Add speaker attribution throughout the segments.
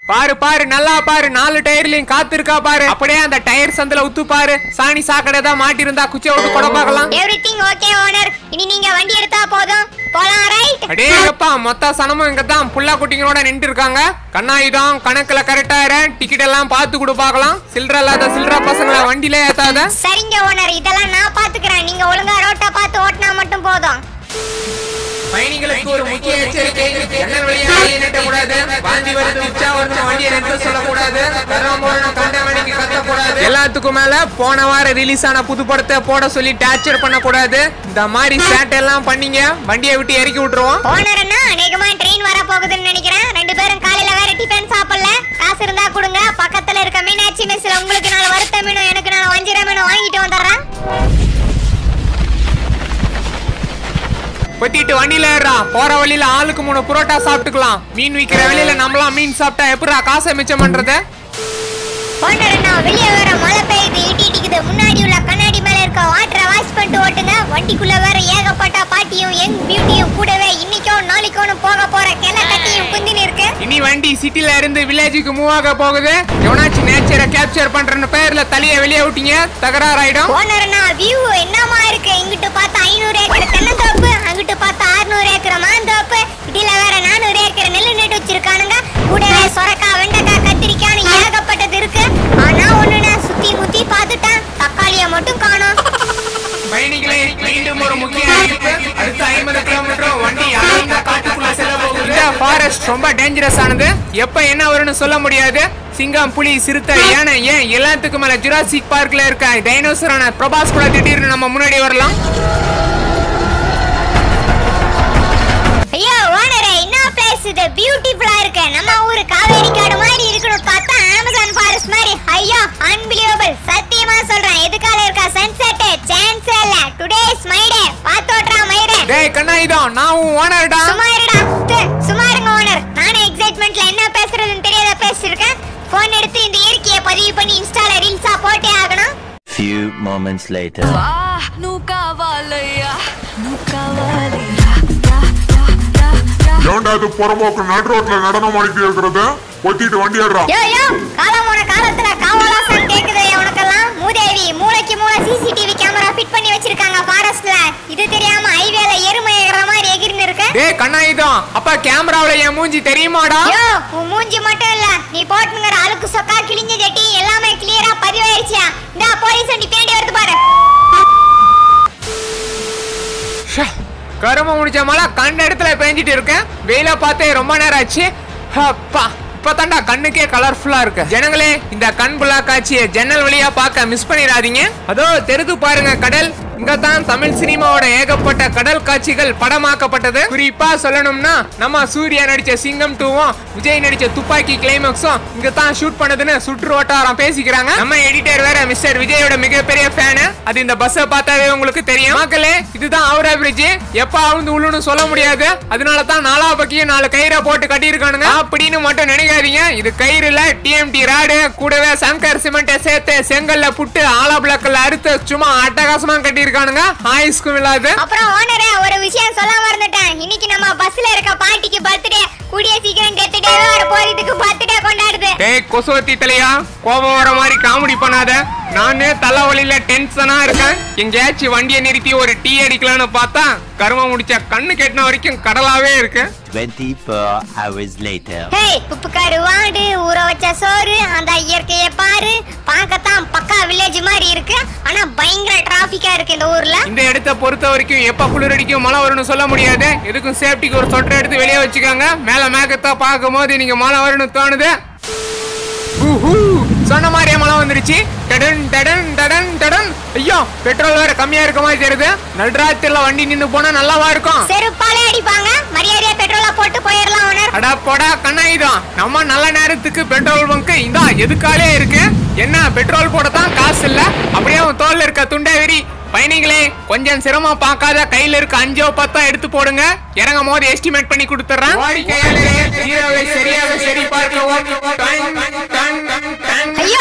Speaker 1: பாரு பாரு நல்லா பாரு நாலு டயர்லயும் காத்து இருக்கா பாரு அப்படியே அந்த டயர் சந்தில உத்து பாரு சாணி சாக்கடை தான் மாட்டி இருந்தா குச்சியை விட்டு கொட பார்க்கலாம்
Speaker 2: எவ்ரிதிங் ஓகே ஓனர் இனி நீங்க வண்டி எடுத்தா போதும் போலாம் ரைட்
Speaker 1: அடேங்கப்பா மொத்த சனமும் இங்க தான் புல்லா குட்டிங்களோட நின்று இருக்காங்க கண்ணாயுதம் கணக்குல கரெக்டா டிக்கெட் எல்லாம் பார்த்து கொடு பார்க்கலாம் சில்லற இல்லாத சில்லற பசங்களை வண்டியில ஏத்தாத
Speaker 2: சரிங்க ஓனர் இதெல்லாம் நான் பாத்துக்கிறேன் நீங்க ஒழுங்கா ரோட்டை பார்த்து ஓட்டினா மட்டும் போதும்
Speaker 1: பயணிகளுக்கு ஒரு முக்கிய எச்சரிக்கை என்ன வழியா வண்டியை நிறுத்தக்கூடாது வாந்தி வருது உச்சா வருது வண்டியை நிறுத்த சொல்லக்கூடாது கரம் போடணும் கண்ட மணிக்கு கத்தக்கூடாது எல்லாத்துக்கும் மேல போன வாரம் ரிலீஸ் ஆன புது படத்தை போட சொல்லி டார்ச்சர் பண்ணக்கூடாது இந்த மாதிரி சேட்டை எல்லாம் பண்ணீங்க வண்டியை விட்டு இறக்கி விட்டுருவோம்
Speaker 2: ஓனர் அண்ணா அநேகமா ட்ரெயின் வர போகுதுன்னு நினைக்கிறேன் ரெண்டு பேரும் காலையில வேற டிஃபன் சாப்பிடல காசு இருந்தா கொடுங்க பக்கத்துல இருக்க மீனாட்சி மெஸ்ல உங்களுக்கு நாலு வறுத்த மீனும் எனக்கு நாலு வஞ்சிர மீனும் வாங்கிட்டு வந்துடுறேன்
Speaker 1: கொத்திட்டு வண்டியில ஏறா போற வழியில ஆளுக்கு மூணு புரோட்டா சாப்பிட்டுக்கலாம் மீன் விக்கிற வெளியில நம்மளாம் மீன் சாப்பிட்டா எப்படா காசை மிச்சம் பண்றது
Speaker 2: ஓனர் அண்ணா வெளியே வேற மழை பெய்யுது இடி இடிக்குது முன்னாடி உள்ள கண்ணாடி மேல இருக்க வாட்டரை வாஷ் பண்ணிட்டு ஓட்டுங்க வண்டிக்குள்ள வேற ஏகப்பட்ட பாட்டியும் யங் பியூட்டியும் கூடவே இன்னைக்கோ நாளைக்கோன்னு போக போற கிளை கட்டியும் குந்தின்னு இருக்கு
Speaker 1: இனி வண்டி சிட்டில இருந்து வில்லேஜுக்கு மூவ் ஆக போகுது எவனாச்சும் நேச்சரை கேப்சர் பண்றன்னு பேர்ல தலைய வெளியே விட்டீங்க தகராறாயிடும்
Speaker 2: ஓனர் அண்ணா வியூ என்னமா இருக்கு இங்கிட்டு பார்த்தா ஐநூறு ஏக்கர் தென்னந்தோப்பு அங்கிட்டு பார்த்தா அறுநூறு ஏக்கர் மாந்தோப்பு இதுல வேற நானூறு ஏக்கர் நெல்லு நட்டு வச்சிருக்கானுங்க கூடவே சொரக்காய் வெண்டைக்காய் கத்திரிக்காய்னு ஏகப்பட்டது இருக்கு ஆனா ஒண்ணுனா சுத்தி முத்தி பார்த்துட்டேன் தக்காளிய மட்டும் காணோம்
Speaker 1: பயணிகளே மீண்டும் ஒரு முக்கிய அறிவிப்பு அடுத்த ஐம்பது கிலோமீட்டர் வண்டி அடர்ந்த காட்டுக்குள்ள செல்ல போகுது இந்த ஃபாரஸ்ட் ரொம்ப டேஞ்சரஸ் ஆனது எப்ப என்ன வரும்னு சொல்ல முடியாது சிங்கம் புலி சிறுத்தை யானை ஏன் எல்லாத்துக்கும் மேல ஜுராசிக் பார்க்ல இருக்க டைனோசரான பிரபாஸ் கூட திடீர்னு நம்ம முன்னாடி வரலாம்
Speaker 2: ஐயோ ஓனரே என்ன பிளேஸ் இது பியூட்டிஃபுல்லா இருக்கு நம்ம ஊரு காவேரி காடு மாதிரி இருக்கணும் பார்த்தா அமேசான் ஃபாரஸ்ட் மாதிரி ஐயோ அன்பிலியபிள் சத்தியமா சொல்றேன் எதுக்கால இருக்க சன்செட் சான்ஸ் இல்ல டுடே இஸ் மை டே பாத்தோட்ரா மயிரே
Speaker 1: டேய் கண்ணா இதான் நான் உன் ஓனர்டா
Speaker 2: சும்மா இருடா து, சும்மா இருங்க ஓனர் நானே எக்ஸைட்மெண்ட்ல என்ன பேசுறதுன்னு தெரியாத பேசிருக்கேன் போன் எடுத்து இந்த இயற்கையை பதிவு பண்ணி இன்ஸ்டால ரீல்ஸா போட்டே ஆகணும்
Speaker 3: Few moments later.
Speaker 4: వా నువ్వు కావాలయ్యా నువ్వు కావాలి రా, రా, రా, రా, రా.
Speaker 5: ஏன்டா இது புறம்போக்கு நடு ரோட்ல நடனம் ஆடிட்டு இருக்கிறது ஒத்திட்டு வண்டி ஏடுறா
Speaker 2: யோ யோ காலம் போன காலத்துல காவலாசன் கேக்குது உனக்கெல்லாம் மூதேவி மூளைக்கு மூளை சிசிடிவி கேமரா ஃபிட் பண்ணி வச்சிருக்காங்க ஃபாரஸ்ட்ல இது தெரியாம ஹைவேல எருமை ஏறுற மாதிரி எகிரின்னு இருக்க
Speaker 1: டேய் கண்ணா இதான் அப்ப கேமராவுல என் மூஞ்சி தெரியுமாடா
Speaker 2: யோ உன் மூஞ்சி மட்டும் இல்ல நீ போட்டுங்கிற அழுக்கு சொக்கா கிழிஞ்ச ஜட்டி எல்லாமே கிளியரா பதிவாயிருச்சியா இந்த போலீஸ் வண்டி பின்னாடி வருது பாரு
Speaker 1: ஷே, கரும முடிச்ச மழை கண்ட இடத்துல பெஞ்சிட்டு இருக்கேன் வெயில பார்த்தே ரொம்ப நேரம் ஆச்சு அப்பா இப்பதான்டா கண்ணுக்கே கலர்ஃபுல்லா இருக்கு ஜனங்களே இந்த கண் புலா காட்சியை ஜன்னல் வழியா பார்க்க மிஸ் பண்ணிடாதீங்க அதோ தெரிது பாருங்க கடல் இங்க தான் தமிழ் சினிமாவோட ஏகப்பட்ட கடல் காட்சிகள் படமாக்கப்பட்டது குறிப்பா சொல்லணும்னா நம்ம சூர்யா நடிச்ச சிங்கம் டூவும் விஜய் நடிச்ச துப்பாக்கி கிளைமேக்ஸும் இங்க தான் ஷூட் பண்ணதுன்னு சுற்று வட்டாரம் பேசிக்கிறாங்க நம்ம எடிட்டர் வேற மிஸ்டர் விஜயோட மிகப்பெரிய ஃபேனு அது இந்த பஸ்ஸை பார்த்தாவே உங்களுக்கு தெரியும் மக்களே இதுதான் ஹவுரா பிரிட்ஜ் எப்ப அவுந்து உள்ளுன்னு சொல்ல முடியாது அதனால தான் நாலா பக்கியும் நாலு கயிறை போட்டு கட்டியிருக்கானுங்க அப்படின்னு மட்டும் நினைக்காதீங்க இது கயிறுல டிஎம்டி ராடு கூடவே சங்கர் சிமெண்ட்டை சேர்த்து செங்கல்ல புட்டு ஆலா பிளாக்ல அறுத்து சும்மா அட்டகாசமா கட்டியிருக்கானுங்க ஆயுஸ்க்கும் இல்லாது
Speaker 2: அப்புறம் ஓனரே ஒரு விஷயம் சொல்ல மறந்துட்டேன் இன்னைக்கு நம்ம பஸ்ல இருக்க பாட்டிக்கு பர்த்டே கூடிய சீக்கிரம் டெத் டே வர போறதுக்கு பர்த்டே கொண்டாடுது
Speaker 1: டேய் கொசுவத்தி தலையா கோபம் வர மாதிரி காமெடி பண்ணாத நானே தலைவலியில டென்ஷனா இருக்கேன் எங்கேயாச்சும் வண்டியை நிறுத்தி ஒரு டீ அடிக்கலாம்னு பார்த்தா கரும முடிச்ச கண்ணு கெட்டின வரைக்கும் கடலாவே இருக்கு
Speaker 3: 24 hours later.
Speaker 2: ஹேய் உப்பு கருவாடு ஊற வச்ச சோறு அந்த இயற்கையை பாரு பார்க்கத்தான் பக்கா வில்லேஜ் மாதிரி இருக்கு ஆனா பயங்கர டிராபிக்கா இருக்கு இந்த ஊர்ல
Speaker 1: இந்த இடத்த பொறுத்த வரைக்கும் எப்ப குளிர் அடிக்கும் மழை வரும்னு சொல்ல முடியாது எதுக்கும் சேஃப்டிக்கு ஒரு சொட்டர் எடுத்து வெளியே வச்சுக்கோங்க மேல மேகத்தை பார்க்கும் போது நீங்க மழை வரும்னு தோணுது ஊஹூ, சொன்ன மாதிரியே மழை வந்துருச்சு டடன் டடன் டடன் டடன் ஐயோ பெட்ரோல் வேற கம்மியா இருக்க மாதிரி தெரியுது நடுராத்திரில வண்டி நின்னு போனா நல்லாவா இருக்கும்
Speaker 2: செருப்பாலே அடிப்பாங்க மரியாதையா பெட்ரோலை போட்டு போயிடலாம் ஓனர்
Speaker 1: அடா போடா கண்ணாயுதம் நம்ம நல்ல நேரத்துக்கு பெட்ரோல் பங்க் இந்தா எதுக்காலே இருக்கு என்ன பெட்ரோல் போட தான் காசு இல்ல அப்படியே உன் தோல்ல இருக்க துண்டை விரி பயணிகளே கொஞ்சம் சிரமம் பார்க்காத கையில இருக்க அஞ்சோ பத்தோ எடுத்து போடுங்க இறங்கும் போது எஸ்டிமேட் பண்ணி கொடுத்துறேன் வாடிக்கையாளரே, ஜீரோவை சரியாக சரி பார்க்கவும் டன், டன், டன்.
Speaker 2: ஐயோ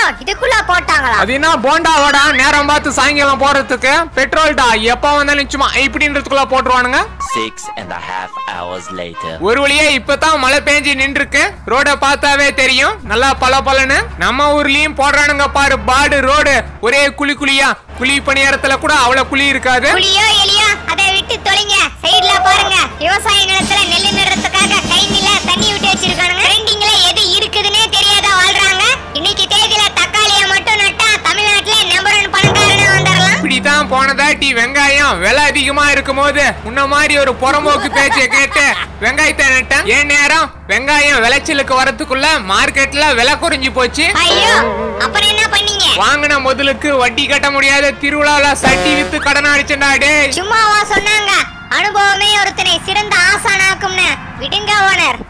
Speaker 2: இதுக்குள்ள போட்டாங்களா
Speaker 1: அது என்ன போண்டாவோடா நேரம் பார்த்து சாயங்காலம் போறதுக்கு பெட்ரோல்டா எப்ப வந்தாலும் சும்மா இப்படின்றதுக்குள்ள போட்டுருவானுங்க
Speaker 3: Six and a half hours later.
Speaker 1: ஒரு வழியா இப்பதான் மழை பெஞ்சு நின்றுருக்கு ரோட பார்த்தாவே தெரியும் நல்லா பல பலன்னு நம்ம ஊர்லயும் போடுறானுங்க பாரு பாடு ரோடு ஒரே குழி குழியா குழி பணியாரத்துல கூட அவ்வளவு குழி இருக்காது
Speaker 2: புலியோ எலியோ அதை விட்டு தொலைங்க சைடுல பாருங்க விவசாய நிலத்துல நெல் நடுறதுக்காக கை நில தண்ணி விட்டு வச்சிருக்கானுங்க ட்ரெண்டிங்ல எது இருக்குதுன்னே தெரியாத வாழ்றாங்க இன்னைக்கு தேதியில தக்காளிய மட்டும் நட்டா தமிழ்நாட்டுல நம்பர் ஒன் பணக்காரனா வந்துடலாம்
Speaker 1: இப்படித்தான் போனதாட்டி வெங்காயம் விலை அதிகமா இருக்கும் போது உன்ன மாதிரி ஒரு புறம்போக்கு பேச்சை கேட்டு வெங்காயத்தை நட்டேன் ஏன் நேரம் வெங்காயம் விளைச்சலுக்கு வரதுக்குள்ள மார்க்கெட்ல விலை குறைஞ்சு போச்சு
Speaker 2: ஐயோ அப்புறம் என்ன பண்ணீங்க
Speaker 1: வாங்கின முதலுக்கு வட்டி கட்ட முடியாத திருவிழால சட்டி வித்து கடன் அடிச்சண்டா டேய்
Speaker 2: சும்மாவா சொன்னாங்க அனுபவமே ஒருத்தனை சிறந்த ஆசானாக்கும்னு விடுங்க ஓனர்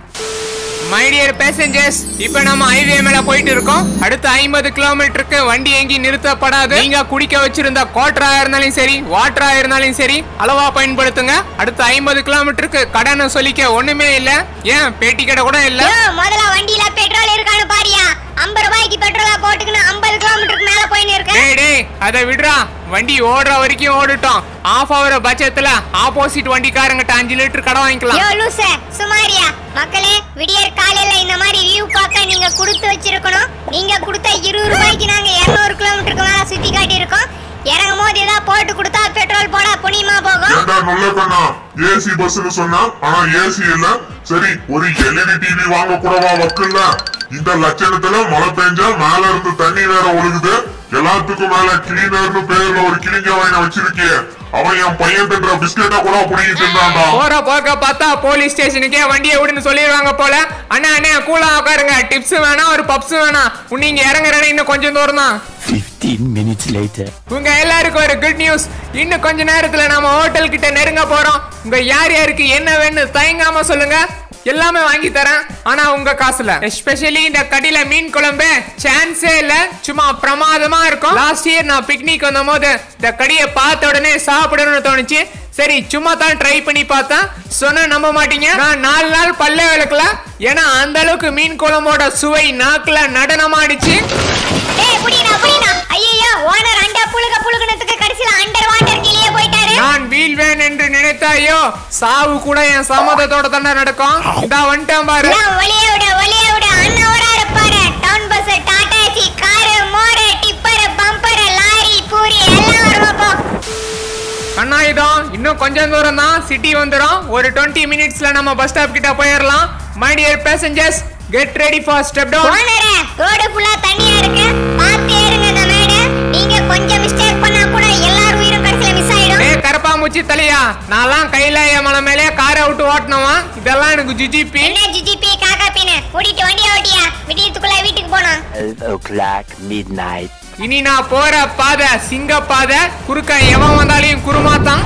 Speaker 1: மை டியர் பேசஞ்சர்ஸ் இப்போ நம்ம ஹைவே மேல போயிட்டு இருக்கோம் அடுத்த ஐம்பது கிலோமீட்டருக்கு வண்டி எங்கேயும் நிறுத்தப்படாது நீங்க குடிக்க வச்சிருந்த கோட்டரா இருந்தாலும் சரி வாட்டரா இருந்தாலும் சரி அளவா பயன்படுத்துங்க அடுத்த ஐம்பது கிலோமீட்டருக்கு கடனை சொல்லிக்க ஒண்ணுமே இல்ல ஏன் பேட்டி கடை கூட இல்ல
Speaker 2: யோ, முதல்ல வண்டியில பெட்ரோல் இருக்கான்னு பாரியா ஐம்பது ரூபாய்க்கு பெட்ரோலா போட்டுக்கணும் ஐம்பது கிலோமீட்டருக்கு மேல போயின்னு இருக்கேன்
Speaker 1: டேய் டேய் அதை விடுறா வண்டி ஓடுற வரைக்கும் ஓடட்டும் ஆஃப் ஆகுற பட்சத்துல ஆப்போசிட் வண்டிக்காரங்கிட்ட அஞ்சு லிட்டர் கடை வாங்கிக்கலாம்
Speaker 2: யோ லூச சுமாரியா மக்களே விடியற் காலையில இந்த மாதிரி வியூ பார்க்க நீங்க கொடுத்து வச்சிருக்கணும் நீங்க கொடுத்த இருபது ரூபாய்க்கு நாங்க 200 கிலோமீட்டருக்கு மேல சுத்தி காட்டி இருக்கோம் இறங்கும் போது ஏதாவது போட்டு கொடுத்தா பெட்ரோல் போட புனியமா போகும்
Speaker 5: ஏண்டா நல்ல கண்ணா ஏசி பஸ்னு சொன்னா ஆனா ஏசி இல்ல சரி ஒரு எல்இடி டிவி வாங்க கூடவா வக்கில்ல இந்த லட்சணத்துல மழை பெஞ்சா மேல இருந்து தண்ணி வேற ஒழுகுது எல்லாத்துக்கும் மேல கிளீனர்னு பேர்ல ஒரு கிளிங்க வாங்கின வச்சிருக்கிய அவன் என் பையன் தின்ற பிஸ்கெட்டை கூட புடிங்கி தின்னான்டா
Speaker 1: போற போக்க பார்த்தா போலீஸ் ஸ்டேஷனுக்கே வண்டியை விடுன்னு சொல்லிடுவாங்க போல அண்ணா அண்ணா கூலா உட்காருங்க டிப்ஸ் வேணாம் ஒரு பப்ஸ் வேணாம் நீங்க இறங்குற இடம் இன்னும் கொஞ்சம் தூரம் தான்
Speaker 3: 15 minutes later.
Speaker 1: உங்க எல்லாருக்கும் ஒரு குட் நியூஸ் இன்னும் கொஞ்ச நேரத்துல நாம ஹோட்டல் கிட்ட நெருங்க போறோம் உங்க யார் யாருக்கு என்ன வேணும் தயங்காம சொல்லுங்க எல்லாமே வாங்கி தரேன் ஆனா உங்க காசுல எஸ்பெஷலி இந்த கடையில மீன் குழம்பு சான்ஸே இல்ல சும்மா பிரமாதமா இருக்கும் லாஸ்ட் இயர் நான் பிக்னிக் வந்த போது இந்த கடையை பார்த்த உடனே சாப்பிடணும்னு தோணுச்சு சரி சும்மா தான் ட்ரை பண்ணி பார்த்தேன் சொன்னா நம்ப மாட்டீங்க நான் நாலு நாள் பல்ல விளக்கல ஏன்னா அந்த அளவுக்கு மீன் குழம்போட சுவை நாக்குல நடனமாடிச்சு
Speaker 2: டேய் புடினா புடினா ஐயோ ஓனர் அண்டா புழுக புழுகுனதுக்கு கடைசில அண்டர் வாட்டர் கீழே போயிட்டாரு
Speaker 1: நான் வீழ்வேன் என்று நினைத்தாயோ சாவு கூட என் சம்மதத்தோட தானே நடக்கும் இதா வந்துட்டேன் பாரு
Speaker 2: நான் ஒளிய விட ஒளிய விட அண்ணவரா இருப்பாரு town bus Tata AC car மோரு டிப்பர் பம்பர் லாரி பூரி எல்லாம் வருவாப்போ
Speaker 1: கண்ணாயுதம் இன்னும் கொஞ்சம் தூரம் தான் சிட்டி வந்துடும் ஒரு டுவெண்ட்டி மினிட்ஸ்ல நம்ம பஸ் ஸ்டாப் கிட்ட போயிடலாம் my dear passengers get ready for step down
Speaker 2: ஓனரே ரோடு ஃபுல்லா தண்ணியா இருக்கு பாத்து ஏறுங்க இந்த மேடு நீங்க கொஞ்சம் மிஸ்டேக் பண்ணா கூட எல்லாரும் உயிரும் கடைசில மிஸ் ஆயிடும்
Speaker 1: ஏ கரப்பாம்பூச்சி தலையா நான்லாம் கைலாய மலை மேலே காரை விட்டு ஓட்டினவா இதெல்லாம் எனக்கு ஜிஜிபி
Speaker 2: என்ன ஜிஜிபி காக்கா பீனு கூட்டிட்டு வண்டியை ஓட்டியா விடியத்துக்குள்ள வீட்டுக்கு போனோம்
Speaker 3: 12 o'clock midnight.
Speaker 1: இனி நான் போற பாதை சிங்க பாதை குறுக்க எவன் வந்தாலையும் குருமாத்தான்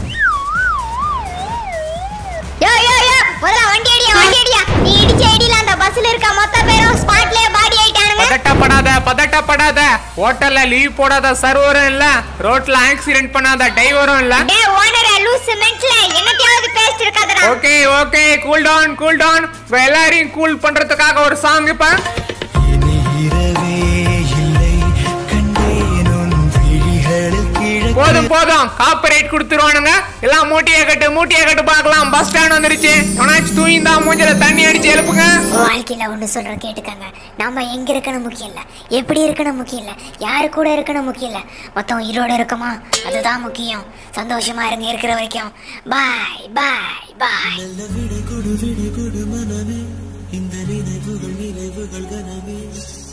Speaker 2: யோ யோ யோ முதல்ல வண்டி அடியா வண்டி அடியா நீ இடிச்ச ஐடியில அந்த பஸ்ல இருக்க மொத்த பேரும் ஸ்பாட்லயே பாடி ஆயிட்டானுங்க
Speaker 1: பதட்டப்படாத பதட்டப்படாத ஹோட்டல்ல லீவ் போடாத சர்வரும் இல்ல ரோட்ல ஆக்சிடென்ட் பண்ணாத டிரைவரும் இல்ல
Speaker 2: டேய் ஓனரே லூஸ் மென்ட்ல என்னத்தையாவது பேசிட்டு இருக்காதடா
Speaker 1: okay okay cool down cool down எல்லாரையும் கூல் பண்றதுக்காக ஒரு சாங் இப்ப
Speaker 6: இனி இரவே இல்லை கண்டேன் உன் விழிகளில் கிழக்கு
Speaker 1: போதும் போதும் காப்பரேட் கொடுத்துருவானுங்க எல்லாம் மூட்டையை கட்டு மூட்டையை கட்டு பார்க்கலாம் பஸ் ஸ்டாண்ட் வந்துருச்சு எவனாச்சும் தூய்ந்தா மூஞ்சில தண்ணி அடிச்சு எழுப்புங்க
Speaker 2: வாழ்க்கையில ஒண்ணு சொல்ற கேட்டுக்கங்க நாம எங்க இருக்கணும் முக்கியம் இல்ல எப்படி இருக்கணும் முக்கியம் இல்ல யாரு கூட இருக்கணும் முக்கியம் இல்ல மொத்தம் உயிரோட இருக்கமா அதுதான் முக்கியம் சந்தோஷமா இருங்க இருக்கிற வரைக்கும் பாய் பாய் பாய்
Speaker 6: நல்ல விடை கொடு விடை கொடு மனமே இந்த நினைவுகள் நினைவுகள் கனவே